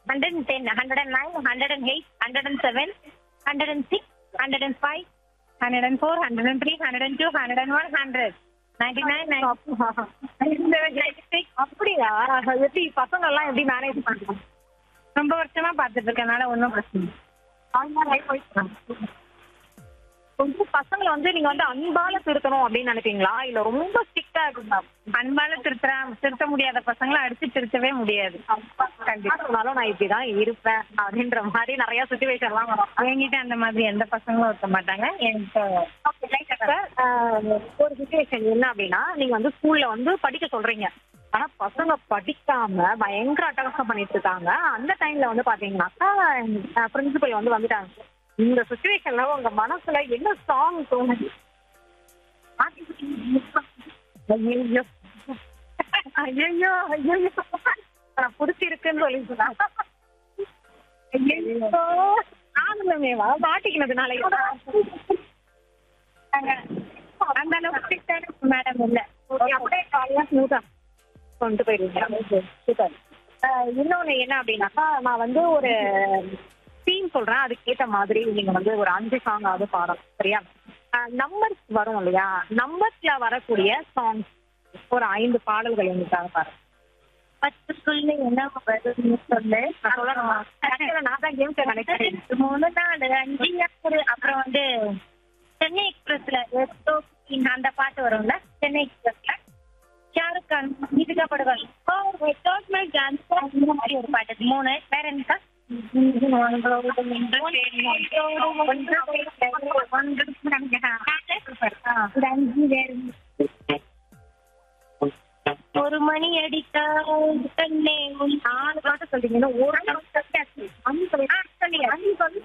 Hundred and ten hundred and nine hundred and eight hundred and seven hundred and six hundred and five hundred and four hundred and three hundred and two hundred and one hundred ninety nine ninety six அப்படியா எப்படி பசங்க எல்லாம் எப்படி manage பண்றாங்க ரொம்ப வருஷமா பார்த்துட்டு இருக்கனால ஒன்றும் பிரச்சனை இல்லை. ரொம்ப பசங்களை வந்து நீங்க வந்து அன்பால திருத்தணும் அப்படின்னு நினைப்பீங்களா இல்ல ரொம்ப ஸ்ட்ரிக்டா இருக்குங்களா அன்பால திருத்தா திருத்த முடியாத பசங்களை அடிச்சு திருத்தவே முடியாது கண்டிப்பா சொன்னாலும் நான் இப்படிதான் இருப்பேன் அப்படின்ற மாதிரி நிறைய சுச்சுவேஷன் எல்லாம் வரும் என்கிட்ட அந்த மாதிரி எந்த பசங்களும் இருக்க மாட்டாங்க என்கிட்ட இப்ப, ஆஹ், ஒரு சுச்சுவேஷன் என்ன அப்படின்னா நீங்க வந்து ஸ்கூல்ல வந்து படிக்க சொல்றீங்க ஆனா பசங்க படிக்காம பயங்கர அட்டகாசம் பண்ணிட்டு இருக்காங்க அந்த டைம்ல வந்து பாத்தீங்கன்னாக்கா பிரின்சிபல் வந்து வந்துட்டாங்க இந்த சுச்சுவேஷன்ல உங்க மனசுல என்ன சாங் தோணுது ஐயோ ஐயோ ஐயோ நான் பிடிச்சிருக்குன்னு சொல்லிட்டு ஐயோ ஆனந்தமேவா மாட்டிக்கினதுனால அந்த அளவுக்கு ஸ்ட்ரிக்டான மேடம் இல்ல ஓகே அப்படியே காலையா ஸ்மூத்தா கொண்டு போயிருவீங்க சூப்பர் இன்னொன்னு என்ன அப்படின்னாக்கா நான் வந்து ஒரு தீம் சொல்றேன் அதுக்கேத்த மாதிரி நீங்க வந்து ஒரு அஞ்சு சாங் ஆகுது பாடணும் சரியா நம்பர்ஸ் வரும் இல்லையா நம்பர்ஸ்ல வரக்கூடிய சாங்ஸ் ஒரு ஐந்து பாடல்கள் உங்களுக்காக பாருங்க பத்துக்குள்ள என்ன வருதுன்னு சொல்லு நான் சொல்லணுமா Actually, நான் தான் கேம்ஸ் கனெக்ட் மூணு நாலு அஞ்சு ஆறு அப்புறம் வந்து சென்னை எக்ஸ்பிரஸ்ல எத்தோ அந்த பாட்டு வரும்ல சென்னை எக்ஸ்பிரஸ்ல ஷாருக் கான் தீபிகா படுகோன் ஓ டோட் மை டான்ஸ் இந்த மாதிரி ஒரு பாட்டு மூணு வேற என்ன ஒரு மணி அடிக்க கண்ணே உன் நாலு பாட்டு சொல்றீங்கன்னா ஒரு அஞ்சு சொல்லி அஞ்சு சொல்லி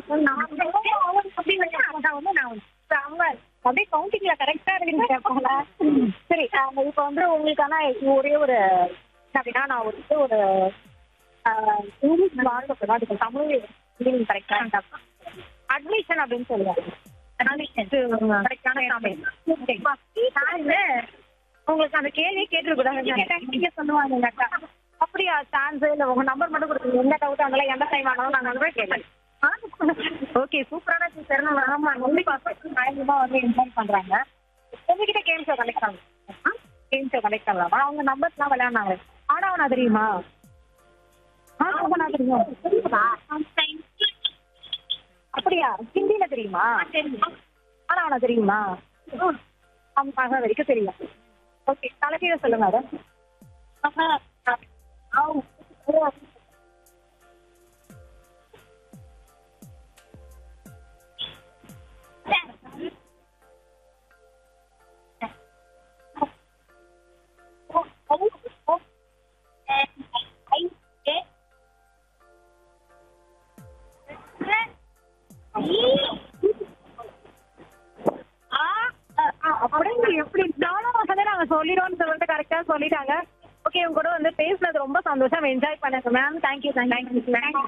அப்படியே கவுண்டிங்ல கரெக்டா இருக்குங்க சரி ஆஹ் இப்ப வந்து உங்களுக்கான ஒரே ஒரு என்ன அப்படின்னா நான் வந்து ஒரு ஆஹ் இங்கிலீஷ் வார்த்தை சொல்லுவேன் அதுக்கு தமிழ் மீனிங் கரெக்டா அட்மிஷன் அப்படின்னு சொல்லுவாங்க கரெக்டான தமிழ் உங்களுக்கு அந்த கேள்வி கேட்டுருக்கூடாது நீங்க சொல்லுவாங்க அப்படியா சான்ஸ் இல்ல உங்க நம்பர் மட்டும் கொடுத்துருங்க எந்த டவுட் அதெல்லாம் எந்த டைம் ஆனாலும் நாங்க வந்து கேட்கலாம் ஓகே சூப்பரான டீச்சர் ஆமா நம்பி பசங்க பயங்கரமா வந்து இன்ஃபார்ம் பண்றாங்க உங்ககிட்ட கேம் ஷோ கனெக்ட் பண்ணலாம் கேம் ஷோ கனெக்ட் பண்ணலாமா அவங்க நம்பர்ஸ்லாம் விளையாடுனாங்க ஆனாவனா தெரியுமா ஆனாவனா தெரியுமா தெரியுமா அப்படியா ஹிந்தியில தெரியுமா ஆனாவனா தெரியுமா அவங்க வரைக்கும் தெரியும் ஓகே தலைக்கீழ சொல்லுங்க அதை அப்படியே எப்படி நானும் வந்து நாங்க சொல்லிடுவோம்னு சொல்லிட்டு கரெக்டா சொல்லிட்டாங்க ஓகே உங்க கூட வந்து பேசுனது ரொம்ப சந்தோஷம் என்ஜாய் பண்ணுங்க மேம் தேங்க்யூ தேங்க்யூ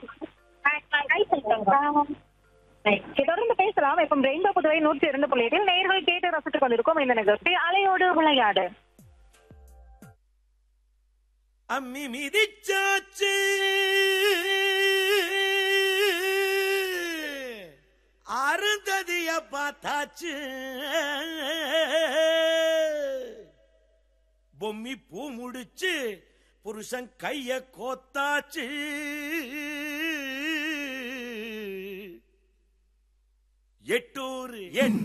தொடர்ந்து பேசலாம் இப்போ ரெயின்போ புதுவை நூற்றி இரண்டு புள்ளி எட்டில் நேர்கள் கேட்டு ரசித்துக் கொண்டிருக்கோம் இந்த நிகழ்ச்சி அலையோடு விளையாடு அம்மி மிதிச்சாச்சு அருந்ததிய பார்த்தாச்சு பொம்மி பூ முடிச்சு புருஷன் கைய கோத்தாச்சு எட்டூர் என்